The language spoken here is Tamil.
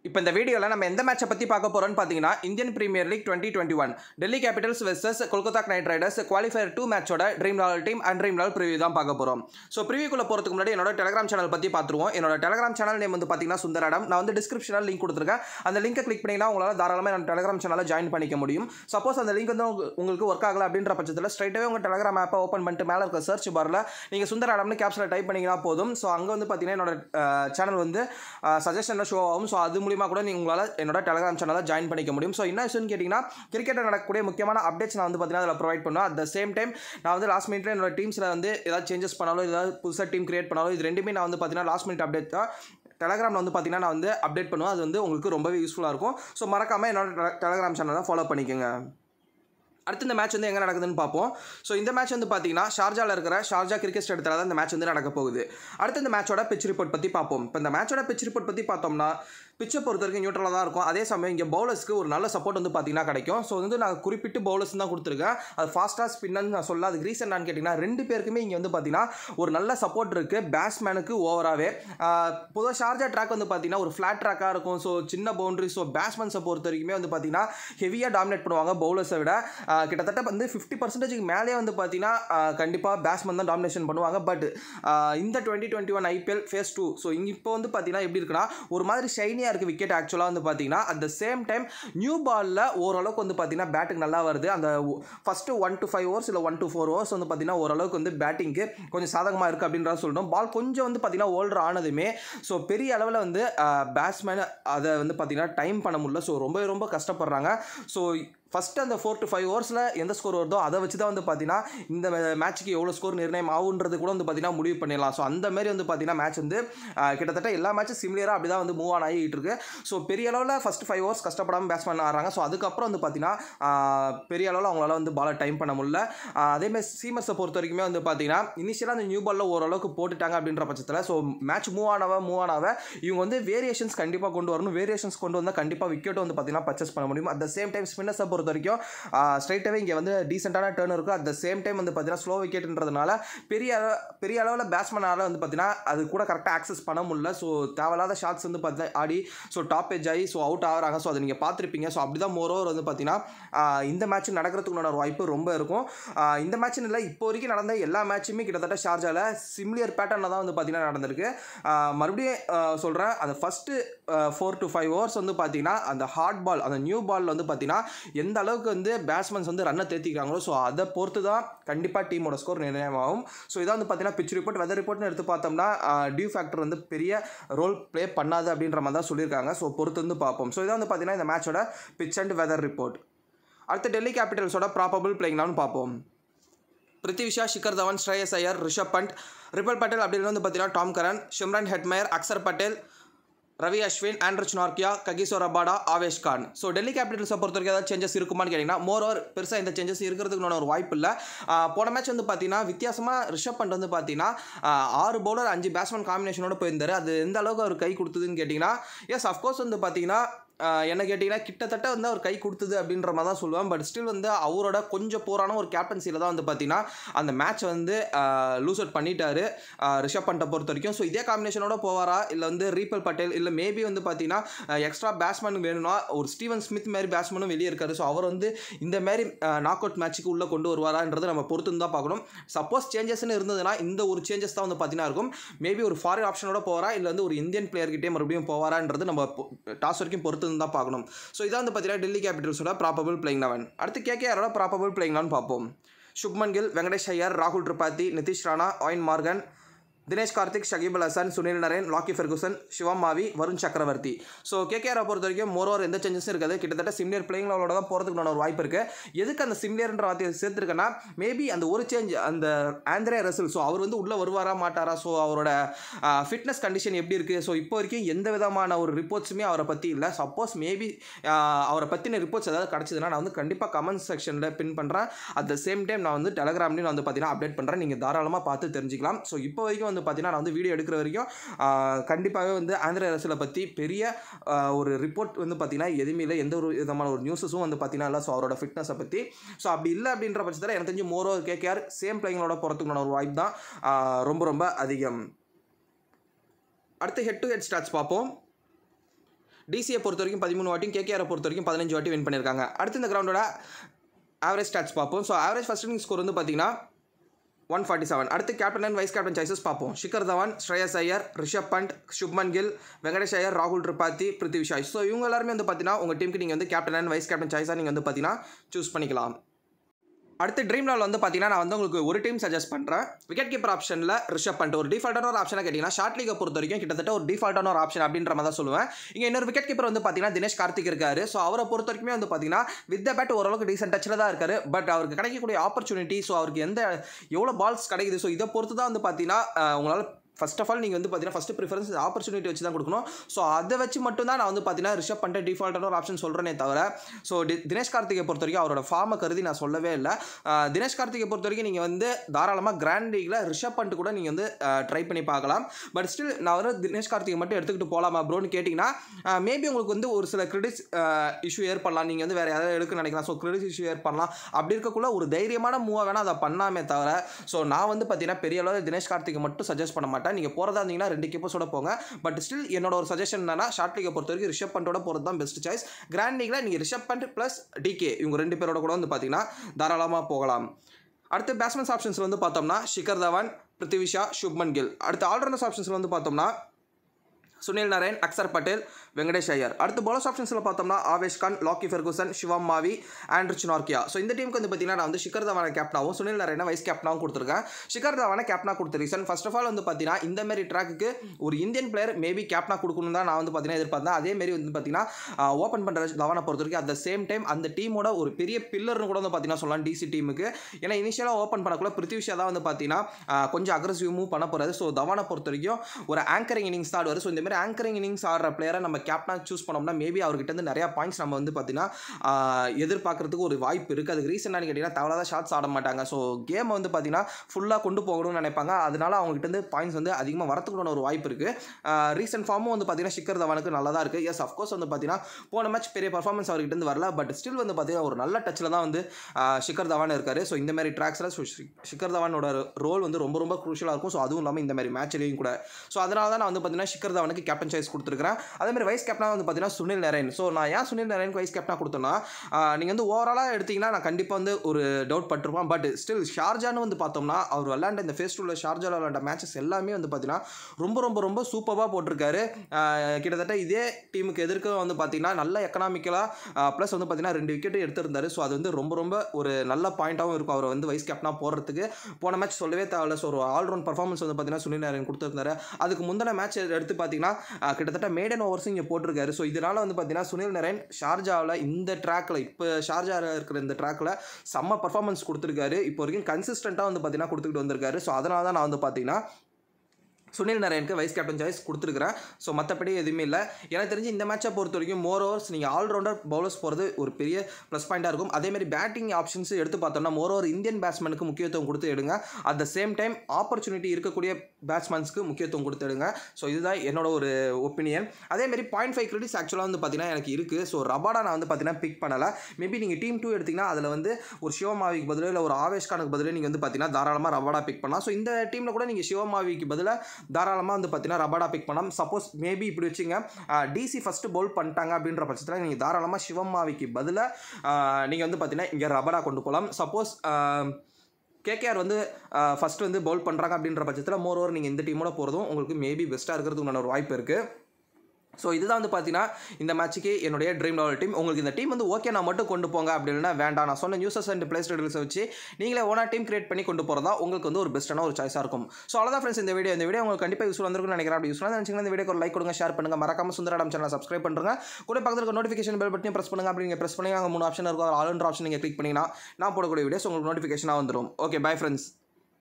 இப்போ இந்த வீடியோவில் நம்ம எந்த மேட்சை பற்றி பார்க்க போகிறோம்னு பார்த்தீங்கன்னா Indian Premier League twenty twenty one Delhi Capitals versus Kolkata Knight Riders qualifier two மேட்சோட ட்ரீம் லால் டீம் அண்ட் ட்ரீம் லால் ப்ரிவியூ தான் பார்க்க போகிறோம் ஸோ ப்ரிவியூக்குள்ள போகிறதுக்கு முன்னாடி என்னோட டெலிகிராம் சேனல் பற்றி பார்த்துருவோம் என்னோட டெலிகிராம் சேனல் நேம் வந்து பார்த்தீங்கன்னா சுந்தராடம் நான் வந்து டிஸ்கிரிப்ஷனில் லிங்க் கொடுத்துருக்கேன் அந்த லிங்கை கிளிக் பண்ணிங்கன்னா உங்களால் தாராளமாக என்னோட டெலிகிராம் சேனலில் ஜாயின் பண்ணிக்க முடியும் சப்போஸ் அந்த லிங்க் வந்து உங்க- உங்களுக்கு ஒர்க் ஆகல அப்படின்ற பட்சத்தில் ஸ்ட்ரைட்டாகவே உங்கள் டெலிகிராம் ஆப்பை ஓப்பன் பண்ணிட்டு மேலே இருக்க சர்ச் பாரில் நீங்கள் சுந்தராடம்னு கேப்ஸில் டைப் பண்ணிங்கன்னா போதும் ஸோ அங்கே வந்து பார்த்தீங்கன்னா என்னோட சேனல் வந்து சஜஷனில் ஷோ ஆகும் ஸோ அது மூலிமா கூட நீங்கள் உங்களால் என்னோட டெலிகிராம் சேனலில் ஜாயின் பண்ணிக்க முடியும் ஸோ என்ன விஷயம்னு கேட்டிங்கன்னா கிரிக்கெட்டில் நடக்கக்கூடிய முக்கியமான அப்டேட்ஸ் நான் வந்து பார்த்தீங்கன்னா அதில் ப்ரொவைட் பண்ணுவேன் அட் த சேம் டைம் நான் வந்து லாஸ்ட் மினிட்ல என்னோட டீம்ஸில் வந்து ஏதாவது சேஞ்சஸ் பண்ணாலும் ஏதாவது புதுசாக டீம் கிரியேட் பண்ணாலும் இது ரெண்டுமே நான் வந்து பார்த்தீங்கன்னா லாஸ்ட் மினிட் அப்டேட் தான் டெலகிராமில் வந்து பார்த்தீங்கன்னா நான் வந்து அப்டேட் பண்ணுவேன் அது வந்து உங்களுக்கு ரொம்பவே யூஸ்ஃபுல்லாக இருக்கும் ஸோ மறக்காமல் என்னோட டெலகிராம் சேனலை ஃபாலோ பண்ணிக்கோங்க அடுத்து இந்த மேட்ச் வந்து எங்கே நடக்குதுன்னு பார்ப்போம் ஸோ இந்த மேட்ச் வந்து பார்த்தீங்கன்னா ஷார்ஜாவில் இருக்கிற ஷார்ஜா கிரிக்கெட் ஸ்டேடியத்தில் தான் இந்த மேட்ச் வந்து நடக்க போகுது அடுத்து இந்த மேட்சோட பிச் ரிப்போர்ட் பற்றி பார்ப்போம் இப்போ இந்த மேட்சோட பிச் ரிப்போர்ட் பற்றி பார்த்தோம்னா பிச்சை பொறுத்த வரைக்கும் நியூட்ரலாக தான் இருக்கும் அதே சமயம் இங்கே பவுலர்ஸ்க்கு ஒரு நல்ல சப்போர்ட் வந்து பார்த்தீங்கன்னா கிடைக்கும் ஸோ வந்து நான் குறிப்பிட்டு பவுலர்ஸ் தான் கொடுத்துருக்கேன் அது ஃபாஸ்ட்டாக ஸ்பின்னு நான் சொல்ல அதுக்கு ரீசன் என்னன்னு கேட்டிங்கன்னா ரெண்டு பேருக்குமே இங்கே வந்து பார்த்தீங்கன்னா ஒரு நல்ல சப்போர்ட் இருக்குது பேட்ஸ்மேனுக்கு ஓவராகவே பொதுவாக ஷார்ஜா ட்ராக் வந்து பார்த்தீங்கன்னா ஒரு ஃப்ளாட் ட்ராக்காக இருக்கும் ஸோ சின்ன பவுண்டரி ஸோ பேட்ஸ்மேன்ஸை பொறுத்த வரைக்குமே வந்து பார்த்தீங்கன்னா ஹெவியாக டாமினேட் பண்ணுவாங்க பவுலர்ஸை விட ஆஹ் கிட்டத்தட்ட வந்து ஃபிஃப்டி பர்சன்டேஜுக்கு மேலே வந்து பார்த்தீங்கன்னா கண்டிப்பாக பேட்ஸ்மேன் தான் டாமினேஷன் பண்ணுவாங்க பட் இந்த twenty twenty one IPL phase two so இங்கே இப்போ வந்து பார்த்தீங்கன்னா எப்படி இருக்குன்னா ஒரு மாதிரி ஷைனியாக இருக்குது விக்கெட் ஆக்சுவலாக வந்து பார்த்தீங்கன்னா at the same time new பாலில் ஓரளவுக்கு வந்து பார்த்தீங்கன்னா பேட்டுக்கு நல்லா வருது அந்த first one to five overs இல்லை ஒன் டு ஃபோர் ஓவர்ஸ் வந்து பார்த்தீங்கன்னா ஓரளவுக்கு வந்து பேட்டிங்க்கு கொஞ்சம் சாதகமாக இருக்குது அப்படின்றத சொல்லணும் பால் கொஞ்சம் வந்து பார்த்தீங்கன்னா ஓல்டர் ஆனதுமே ஸோ பெரிய அளவில் வந்து பேட்ஸ்மேன் அதை வந்து பார்த்தீங்கன்னா டைம் பண்ண முடியல ஸோ ரொம்ப ரொம்ப கஷ்டப்படுறாங்க ஸோ ஃபஸ்ட்டு அந்த ஃபோர் டு ஃபைவ் ஓவர்ஸில் எந்த ஸ்கோர் வருதோ அதை வச்சு தான் வந்து பார்த்தீங்கன்னா இந்த மேட்ச்சுக்கு எவ்வளோ ஸ்கோர் நிர்ணயம் ஆகுன்றது கூட வந்து பார்த்தீங்கன்னா முடிவு பண்ணிடலாம் ஸோ அந்த மாதிரி வந்து பார்த்தீங்கன்னா மேட்ச் வந்து ஆஹ், கிட்டத்தட்ட எல்லா மேட்சும் சிமிலியராக அப்படி தான் வந்து மூவ் ஆன் ஆகிட்டு இருக்கு ஸோ பெரிய அளவில் ஃபஸ்ட் ஃபைவ் ஓவர்ஸ் கஷ்டப்படாமல் பேட்ஸ்மேன் ஆடுறாங்க ஸோ அதுக்கப்புறம் வந்து பார்த்தீங்கன்னா ஆஹ், பெரிய அளவில் அவங்களால வந்து பாலை டைம் பண்ண முடியல ஆஹ், அதேமாதிரி சீமர்ஸை பொறுத்த வரைக்குமே வந்து பார்த்தீங்கன்னா இனிஷியலாக அந்த நியூ பாலில் ஓரளவுக்கு போட்டுட்டாங்க அப்படின்ற பட்சத்தில் ஸோ மேட்ச் மூவ் ஆனவ மூவ் ஆனவ இவங்க வந்து வேரியேஷன்ஸ் கண்டிப்பாக கொண்டு வரணும் வேரியேஷன்ஸ் கொண்டு வந்தால் கண்டிப்பாக விக்கெட்டும் வந்து பார்த்தீங்கன்னா பர்ச்சேஸ் பண்ண முடியும் அட் த சேம் டைம் ஸ்பின்னர்ஸை பொறுத்த வரைக்கும் ஸ்ட்ரைட்டாகவே இங்கே வந்து டீசெண்டான டேர்ன் இருக்கும் அட் த சேம் டைம் வந்து பார்த்தீங்கன்னா ஸ்லோ விக்கெட்ன்றதுனால பெரிய அள- பெரிய அளவில் பேட்ஸ்மேனால் வந்து பார்த்தீங்கன்னா அது கூட கரெக்டாக ஆக்சஸ் பண்ண முடியல ஸோ தேவையில்லாத ஷாட்ஸ் வந்து பார்த்து ஆடி ஸோ டாப் எஜ் ஆகி ஸோ அவுட் ஆகிறாங்க ஸோ அதை நீங்கள் பார்த்துருப்பீங்க ஸோ அப்படி தான் மோரோவர் வந்து பார்த்தீங்கன்னா ஆஹ் இந்த மேட்ச் நடக்கிறதுக்குண்டான ஒரு வாய்ப்பு ரொம்ப இருக்கும் ஆஹ் இந்த மேட்ச்னு இல்லை இப்போ வரைக்கும் நடந்த எல்லா மேட்சுமே கிட்டத்தட்ட ஷார்ஜாவில் சிமிலியர் பேட்டர்னில் தான் வந்து பார்த்தீங்கன்னா நடந்திருக்கு ஆஹ் மறுபடியும் சொல்கிறேன் அந்த first four to five overs வந்து பார்த்தீங்கன்னா அந்த ஹார்ட் பால் அந்த நியூ பால் வந்து பார்த்தீங்கன்னா எந்த அளவுக்கு வந்து பேட்ஸ்மேன்ஸ் வந்து ரன்னை தேர்த்திக்கிறாங்களோ ஸோ அதை பொறுத்து தான் கண்டிப்பாக டீமோட ஸ்கோர் நிர்ணயமாகும் ஸோ இதான் வந்து பார்த்தீங்கன்னா பிச் ரிப்போர்ட் வெதர் ரிப்போர்ட்னு எடுத்து பார்த்தோம்னா டியூ ஃபேக்டர் வந்து பெரிய ரோல் ப்ளே பண்ணாது அப்படின்ற மாதிரி தான் சொல்லியிருக்காங்க ஸோ பொறுத்து வந்து பார்ப்போம் ஸோ இதான் வந்து பார்த்தீங்கன்னா இந்த மேட்சோட பிச் அண்ட் வெதர் ரிப்போர்ட் அடுத்து டெல்லி கேபிட்டல்ஸோட ப்ராபபிள் பிளேயிங் பார்ப்போம் பிருத்திவிஷா ஷிகர் தவன் ஸ்ரேயஸ் ஐயர் ரிஷப் பண்ட் ரிபல் பட்டேல் அப்படின்னு வந்து பார்த்தீங்கன்னா Tom Karan Shimron Hetmyer Axar Patel Ravi Ashwin Anrich நார்கியா Kagiso Rabada Avesh Khan so Delhi கேபிட்டல்ஸை பொறுத்த வரைக்கும் ஏதாவது சேஞ்சஸ் இருக்குமான்னு கேட்டிங்கன்னா மோர் ஓவர் பெருசாக இந்த சேஞ்சஸ் இருக்கிறதுக்கு ஒரு வாய்ப்பு இல்லை ஆஹ் போன மேட்ச் வந்து பார்த்தீங்கன்னா வித்தியாசமாக ரிஷப் பண்ட் வந்து பார்த்தீங்கன்னா ஆஹ் ஆறு பவுலர் அஞ்சு பேட்ஸ்மேன் காம்பினேஷனோட போயிருந்தாரு அது எந்த அளவுக்கு அவர் கை கொடுத்ததுன்னு கேட்டிங்கன்னா எஸ் அஃப்கோர்ஸ் வந்து பார்த்தீங்கன்னா ஆஹ் என்ன கேட்டிங்கன்னா கிட்டத்தட்ட வந்து அவர் கை கொடுத்தது அப்படின்ற மாதிரி தான் சொல்லுவேன் பட் ஸ்டில் வந்து அவரோட கொஞ்சம் போரான ஒரு கேப்டன்சியில் தான் வந்து பார்த்தீங்கன்னா அந்த மேட்ச் வந்து லூஸ் அவுட் பண்ணிட்டாரு ஆஹ் ரிஷப் பண்ட்டை பொறுத்த வரைக்கும் ஸோ இதே காம்பினேஷனோட போவாரா இல்லை வந்து ரீபல் பட்டேல் இல்லை மேபி வந்து பார்த்தீங்கன்னா எக்ஸ்ட்ரா பேட்ஸ்மேன் வேணும்னா ஒரு ஸ்டீவன் ஸ்மித் மாதிரி பேட்ஸ்மேனும் வெளியே இருக்காரு ஸோ அவர் வந்து இந்த மாதிரி நாக் அவுட் மேட்ச்சுக்கு உள்ளே கொண்டு வருவாரான்றது நம்ம பொறுத்து தான் பார்க்கணும் சப்போஸ் சேஞ்சஸ்னு இருந்ததுன்னா இந்த ஒரு சேஞ்சஸ் தான் வந்து பார்த்தீங்கன்னா இருக்கும் மேபி ஒரு ஃபாரின் ஆப்ஷனோட போவாரா இல்லை வந்து ஒரு இந்தியன் பிளேயர்கிட்டே மறுபடியும் போவாரான்றது நம்ம டாஸ் வரைக்கும் பொறுத்து தான் பார்க்கணும் ஸோ இதான் வந்து பார்த்தீங்கன்னா டெல்லி கேபிட்டல்ஸோட ப்ராபபிள் பிளேயிங் லெவன் அடுத்து கேகேஆரோட ப்ராபபிள் பிளேயிங் லெவன் பார்ப்போம் சுப்மன் கில் வெங்கடேஷ் ஐயர் ராகுல் Tripathi Nitish Rana Eoin Morgan Dinesh Karthik Shakib Al Hasan Sunil Narine Lockie Ferguson Shivam Mavi Varun Chakravarthy so கேகேஆரை பொறுத்த வரைக்கும் மோரோவர் எந்த சேஞ்சஸும் இருக்காது கிட்டத்தட்ட சிம்லியர் பிளேயிங் லெவலோட தான் போகிறதுக்கு ஒரு வாய்ப்பு இருக்குது எதுக்கு அந்த சிம்லியர்ன்ற வார்த்தையை சேர்த்துருக்கேன்னா மேபி அந்த ஒரு சேஞ்ச் அந்த ஆந்திரே ரசல் ஸோ அவர் வந்து உள்ளே வருவாரா மாட்டாரா ஸோ அவரோட ஃபிட்னஸ் கண்டிஷன் எப்படி இருக்குது ஸோ இப்போ வரைக்கும் எந்த விதமான ஒரு ரிப்போர்ட்ஸுமே அவரை பற்றி இல்லை சப்போஸ் மேபி அவரை பற்றின ரிப்போர்ட்ஸ் ஏதாவது கிடச்சிதுன்னா நான் வந்து கண்டிப்பாக கமெண்ட் செக்ஷனில் பின் பண்ணுறேன் அட் த சேம் டைம் நான் வந்து டெலகிராம்லேயும் நான் வந்து பார்த்தீங்கன்னா அப்டேட் பண்ணுறேன் நீங்கள் தாராளமாக பார்த்து தெரிஞ்சுக்கலாம் ஸோ இப்போ வரைக்கும் வந்து பார்த்தீங்கன்னா நான் வந்து வீடியோ எடுக்கிற வரைக்கும் கண்டிப்பாகவே வந்து ஆந்திர அரசியலை பற்றி பெரிய ஆஹ், ஒரு ரிப்போர்ட் வந்து பார்த்தீங்கன்னா எதுவுமே இல்லை எந்த ஒரு விதமான ஒரு நியூஸஸும் வந்து பார்த்தீங்கன்னா இல்லை ஸோ அவரோட ஃபிட்னஸை பற்றி ஸோ அப்படி இல்லை அப்படின்ற பட்சத்தில் எனக்கு தெரிஞ்சு மோரோ கேகேஆர் சேம் பிளேயிங்களோட போகிறதுக்குள்ள ஒரு வாய்ப்பு தான் ஆஹ், ரொம்ப ரொம்ப அதிகம் அடுத்து ஹெட் டு ஹெட் ஸ்டாட்ஸ் பார்ப்போம் டிசியை பொறுத்த வரைக்கும் பதிமூணு வாட்டியும் கேகேஆரை பொறுத்த வரைக்கும் பதினஞ்சு வாட்டி வின் பண்ணியிருக்காங்க அடுத்து இந்த கிரவுண்டோட ஆவரேஜ் ஸ்டாட்ஸ் பார்ப்போம் so average first inning score வந்து பார்த்தீங்கன்னா ஒன் ஃபார்ட்டி செவன் அடுத்து captain and vice captain choices பார்ப்போம் ஷிகர் தவான் ஸ்ரேயஸ் ஐயர் ரிஷப் பண்ட் சுப்மன் கில் வெங்கடேஷ் ஐயர் ராகுல் திரிபாதி பிருத்திவி ஷாய் ஸோ இவங்க எல்லாருமே வந்து பார்த்தீங்கன்னா உங்கள் டீமுக்கு நீங்கள் வந்து கேப்டன் அண்ட் வைஸ் கேப்டன் சாய்ஸாக நீங்கள் வந்து பார்த்தீங்கன்னா சூஸ் பண்ணிக்கலாம் அடுத்து ட்ரீம் லெவல் வந்து பார்த்தீங்கன்னா நான் வந்து உங்களுக்கு ஒரு டீம் சஜஸ்ட் பண்ணுறேன் விக்கெட் கீப்பர் ஆப்ஷனில் ரிஷப் பண்ணிட்டு ஒரு டிஃபால்ட்டான ஒரு ஆப்ஷனாக கேட்டிங்கன்னா ஷார்ட் லீகை பொறுத்த வரைக்கும் கிட்டத்தட்ட ஒரு டிஃபால்ட்டான ஒரு ஆப்ஷன் அப்படின்ற மாதிரி தான் சொல்லுவேன் இங்கே இன்னொரு விக்கெட் கீப்பர் வந்து பார்த்தீங்கன்னா தினேஷ் கார்த்திக் இருக்காரு ஸோ அவரை பொறுத்த வரைக்குமே வந்து பார்த்தீங்கன்னா வித் த பேட் ஓரளவுக்கு டீசென்ட் டச்சில் தான் இருக்காரு பட் அவருக்கு கிடைக்கக்கூடிய ஆப்பர்ச்சுனிட்டி ஸோ அவருக்கு எந்த எவ்வளோ பால்ஸ் கிடைக்குது ஸோ இதை பொறுத்து தான் வந்து பார்த்தீங்கன்னா அஹ், உங்களால் ஃபர்ஸ்ட் ஆஃப் ஆல் நீங்கள் வந்து பார்த்தீங்கன்னா ஃபஸ்ட்டு ப்ரிஃபரன்ஸ் ஆப்பர்ச்சுனிட்டி வச்சு தான் கொடுக்கணும் ஸோ அதை வச்சு மட்டும் தான் நான் வந்து பார்த்தீங்கன்னா ரிஷப் பண்ணிட்டு டிஃபால்ட்டான ஒரு ஆப்ஷன் சொல்கிறேனே தவிர ஸோ டி தினேஷ் கார்த்திகை பொறுத்த வரைக்கும் அவரோட ஃபார்மை கருதி நான் சொல்லவே இல்லை ஆஹ் தினேஷ் கார்த்திகை பொறுத்த வரைக்கும் நீங்கள் வந்து தாராளமாக கிராண்ட் லீக்ல ரிஷப் பண்ணிட்டு கூட நீங்கள் வந்து ட்ரை பண்ணி பார்க்கலாம் பட் ஸ்டில் நான் வந்து தினேஷ் கார்த்திகை மட்டும் எடுத்துக்கிட்டு போகலாமா ப்ரோன்னு கேட்டிங்கன்னா மேபி உங்களுக்கு வந்து ஒரு சில கிரெடிட்ஸ் இஷ்யூ ஏற்படலாம் நீங்கள் வந்து வேறு யாராவது எடுக்க நினைக்கலாம் ஸோ கிரெடிட்ஸ் இஷ்யூ ஏற்படலாம் அப்படி இருக்கக்குள்ள ஒரு தைரியமான மூவாக வேணால் அதை பண்ணாமே தவிர ஸோ நான் வந்து பார்த்தீங்கன்னா பெரிய அளவில் தினேஷ் கார்த்திகை மட்டும் சஜஸ்ட் பண்ண மாட்டேன் நீங்கள் போகிறதா இருந்தீங்கன்னா ரெண்டு கீப்பர்ஸோட போங்க பட் ஸ்டில் என்னோட ஒரு சஜஷன் என்னன்னா ஷார்ட் லீகை பொறுத்த வரைக்கும் ரிஷப் பண்டோட போகிறது தான் பெஸ்ட் சாய்ஸ் கிராண்ட் லீக்ல நீங்கள் ரிஷப் பண்ட் ப்ளஸ் டிகே இவங்க ரெண்டு பேரோட கூட வந்து பார்த்தீங்கன்னா தாராளமாக போகலாம் அடுத்து பேட்ஸ்மேன்ஸ் ஆப்ஷன்ஸில் வந்து பார்த்தோம்னா ஷிகர் தவான் பிருத்திவிஷா சுப்மன் கில் அடுத்து ஆல்ரவுண்டர்ஸ் ஆப்ஷன்ஸில் வந்து பார்த்தோம்னா சுனில் நரேன் அக்சர் பட்டேல் வெங்கடேஷ் ஐயர் அடுத்து பாலர்ஸ் ஆப்ஷன்ஸில் பார்த்தோம்னா Avesh Khan Lockie Ferguson Shivam Mavi Anrich Nortje so இந்த டீமுக்கு வந்து பார்த்தீங்கன்னா நான் வந்து ஷிகர் தவான கேப்டனாகவும் சுனில் நரேனை வைஸ் கேப்டனாகவும் கொடுத்துருக்கேன் ஷிகர் தவான கேப்டனாக கொடுத்த ரீசன் ஃபர்ஸ்ட் ஆஃப் ஆல் வந்து பார்த்தீங்கன்னா இந்த மாதிரி ட்ராக்குக்கு ஒரு இந்தியன் பிளேயர் மேபி கேப்டனாக கொடுக்கணும் தான் நான் வந்து பார்த்தீங்கன்னா எதிர்பார்த்தேன் அதே மாதிரி வந்து பார்த்தீங்கன்னா ஓப்பன் பண்ணுற தவானை பொறுத்த வரைக்கும் அட் த சேம் டைம் அந்த டீமோட ஒரு பெரிய பில்லர்னு கூட வந்து பார்த்தீங்கன்னா சொல்லலாம் டிசி டீமுக்கு ஏன்னா இனிஷியலாக ஓப்பன் பண்ணக்குள்ள பிருத்திவிஷா தான் வந்து பார்த்தீங்கன்னா ஆஹ், கொஞ்சம் அக்ரஸிவ் மூவ் பண்ண போகிறாரு ஸோ தவானை பொறுத்த வரைக்கும் ஒரு ஆங்கரிங் இன்னிங்ஸ் தான் ஆடுவார் ஸோ இந்த மாதிரி ஆங்கரிங் இன்னிங்ஸ் ஆடுற பிளேயரை நம்ம கேப்டனாக சூஸ் பண்ணோம்னா மேபி அவர்கிட்ட இருந்து நிறையா பாயிண்ட்ஸ் நம்ம வந்து பார்த்தீங்கன்னா ஆஹ், எதிர்பார்க்கறதுக்கு ஒரு வாய்ப்பு இருக்குது அதுக்கு ரீசன் என்னன்னு கேட்டிங்கன்னா தவறாத ஷாட்ஸ் ஆட மாட்டாங்க ஸோ கேமை வந்து பார்த்தீங்கன்னா ஃபுல்லாக கொண்டு போகணும்னு நினைப்பாங்க அதனால அவங்ககிட்ட இருந்து பாயிண்ட்ஸ் வந்து அதிகமாக வரத்துக்குள்ள ஒரு வாய்ப்பு இருக்குது ரீசன்ட் ஃபார்மும் வந்து பார்த்தீங்கன்னா ஷிக்கர் தவானுக்கு நல்லா தான் இருக்குது எஸ் அஃப்கோர்ஸ் வந்து பார்த்தீங்கன்னா போன மேட்ச் பெரிய பர்ஃபார்மன்ஸ் அவர்கிட்ட இருந்து வரல பட் ஸ்டில் வந்து பார்த்தீங்கன்னா ஒரு நல்ல டச்சில் தான் வந்து ஆஹ், ஷிக்கர் தவான் இருக்காரு ஸோ இந்த மாதிரி ட்ராக்ஸில் ஷிக்கர் தவானோட ரோல் வந்து ரொம்ப ரொம்ப குரூஷலாக இருக்கும் ஸோ அதுவும் இல்லாமல் இந்த மாதிரி மேட்ச்லேயும் கூட ஸோ அதனால தான் நான் வந்து பார்த்தீங்கன்னா ஷிக்கர் தவானுக்கு கேப்டன் சாய்ஸ் கொடுத்துருக்கேன் அதே மாதிரி வைஸ் கேப்டனாக வந்து பார்த்தீங்கன்னா சுனில் நரேன் ஸோ நான் ஏன் சுனில் நரேனுக்கு வைஸ் கேப்டனாக கொடுத்தேன்னா நீங்கள் வந்து ஓவராலாக எடுத்தீங்கன்னா நான் கண்டிப்பாக வந்து ஒரு டவுட் பட்டிருப்பேன் பட் ஸ்டில் ஷார்ஜான்னு வந்து பார்த்தோம்னா அவர் விளாண்ட இந்த ஃபேஸ் டூவில் ஷார்ஜாவில் விளாண்ட மேட்சஸ் எல்லாமே வந்து பார்த்தீங்கன்னா ரொம்ப ரொம்ப ரொம்ப சூப்பராக போட்டிருக்காரு ஆஹ் கிட்டத்தட்ட இதே டீமுக்கு எதிர்க்க வந்து பார்த்தீங்கன்னா நல்ல எக்கனாமிக்கலாக ப்ளஸ் வந்து பார்த்தீங்கன்னா ரெண்டு விக்கெட் எடுத்திருந்தாரு ஸோ அது வந்து ரொம்ப ரொம்ப ஒரு நல்ல பாயிண்ட்டாகவும் இருக்கும் அவர் வந்து வைஸ் கேப்டனாக போடுறதுக்கு போன மேட்ச் சொல்லவே தேவையில்ல ஸோ ஒரு ஆல்ரவுண்ட் பர்ஃபார்மன்ஸ் வந்து பார்த்தீங்கன்னா சுனில் நாராயண் கொடுத்துருந்தாரு அதுக்கு முந்தின மேட்ச் எடுத்து பார்த்தீங்கன்னா ஆஹ் கிட்டத்தட்ட மேடன் ஓவர்ஸும் இங்கே போட்டிருக்காரு ஸோ இதனால் வந்து பார்த்தீங்கன்னா சுனில் நரேன் ஷார்ஜாவில் இந்த ட்ராக்கில் இப்போ ஷார்ஜாவில் இருக்கிற இந்த ட்ராக்கில் செம்ம பர்ஃபார்மன்ஸ் கொடுத்துருக்காரு இப்போ வரைக்கும் கன்சிஸ்டண்ட்டாக வந்து பார்த்தீங்கன்னா கொடுத்துக்கிட்டு வந்திருக்காரு ஸோ அதனால தான் நான் வந்து பார்த்தீங்கன்னா சுனில் நரேனுக்கு வைஸ் கேப்டன் சாய்ஸ் கொடுத்துருக்குறேன் ஸோ மற்றபடி எதுவுமே இல்லை எனக்கு தெரிஞ்சு இந்த மேட்சை பொறுத்த வரைக்கும் மோர் ஓவர்ஸ் நீங்கள் ஆல்ரவுண்டர் பவுலர்ஸ் போகிறது ஒரு பெரிய ப்ளஸ் பாயிண்டாக இருக்கும் அதேமாதிரி பேட்டிங் ஆப்ஷன்ஸ் எடுத்து பார்த்தோம்னா மோர் ஓவர் இந்தியன் பேட்ஸ்மேனுக்கு முக்கியத்துவம் கொடுத்து எடுங்க at the same time opportunity இருக்கக்கூடிய பேட்ஸ்மேன்ஸ்க்கு முக்கியத்துவம் கொடுத்து எடுங்க ஸோ இதுதான் என்னோட ஒரு ஒப்பீனியன் அதேமாதிரி பாயிண்ட் ஃபைவ் கிரெடிட்ஸ் ஆக்சுவலாக வந்து பார்த்தீங்கன்னா எனக்கு இருக்குது ஸோ ரபாடா நான் வந்து பார்த்தீங்கன்னா பிக் பண்ணலை மேபி நீங்கள் டீம் டூ எடுத்தீங்கன்னா அதில் வந்து ஒரு சிவமாவிக்கு பதிலோ இல்லை ஒரு ஆவேஷ் கானுக்கு பதிலோ நீங்கள் வந்து பார்த்தீங்கன்னா தாராளமாக ரபாடா பிக் பண்ணலாம் ஸோ இந்த டீமில் கூட நீங்கள் சிவமாவிக்கு பதிலாக தாராளமாக வந்து பார்த்தீங்கன்னா ரபாடா பிக் பண்ணலாம் சப்போஸ் மேபி இப்படி வச்சுங்க டிசி ஃபஸ்ட்டு பவுல் பண்ணிட்டாங்க அப்படின்ற பட்சத்தில் நீங்கள் தாராளமாக சிவமாவிக்கு பதிலாக நீங்கள் வந்து பார்த்தீங்கன்னா இங்கே ரபாடா கொண்டு போகலாம் சப்போஸ் கேகேஆர் வந்து ஃபஸ்ட்டு வந்து பவுல் பண்ணுறாங்க அப்படின்ற பட்சத்தில் மோர் ஓவர் நீங்கள் இந்த டீமோட போகிறதும் உங்களுக்கு மேபி பெஸ்ட்டாக இருக்கிறதுக்கு உண்டான ஒரு வாய்ப்பு இருக்குது ஸோ இதுதான் வந்து பார்த்தீங்கன்னா இந்த மேட்ச்சுக்கு என்னுடைய ட்ரீம் லெவல் டீம் உங்களுக்கு இந்த டீம் வந்து ஓகே நான் மட்டும் கொண்டு போங்க அப்படின்னா வேண்டாம் நான் சொன்ன நியூஸஸ் அண்ட் பிளேஸ் டீடைல்ஸை வச்சு நீங்களே ஓனா டீம் கிரியேட் பண்ணி கொண்டு போகிறதா உங்களுக்கு வந்து ஒரு பெஸ்ட்டான ஒரு சாய்ஸாக இருக்கும் ஸோ அவ்வளோதான் ஃப்ரெண்ட்ஸ் இந்த வீடியோ இந்த வீடியோ உங்களுக்கு கண்டிப்பாக யூஸ் வந்திருக்கும்னு நினைக்கிறேன் அப்படி யூஸ் நினச்சிங்கன்னா இந்த வீடியோ ஒரு லைக் கொடுங்க ஷேர் பண்ணுங்க மறக்காம சுந்தரம் சேனலை சப்ஸ்கிரைப் பண்ணுங்க கூட பக்கத்தில் இருக்க நோட்டிஃபிகேஷன் பெல் பட்டனையும் ப்ரெஸ் பண்ணுங்க அப்படி நீங்கள் ப்ரெஸ் பண்ணி அங்கே மூணு ஆப்ஷன் இருக்கும் ஆல் ஆப்ஷன் நீங்கள் கிளிக் பண்ணிங்கன்னா நான் போடக்கூடிய வீடியோஸ் உங்களுக்கு நோட்டிஃபிகேஷனாக வந்துடும் ஓகே பை ஃப்ரெண்ட்ஸ்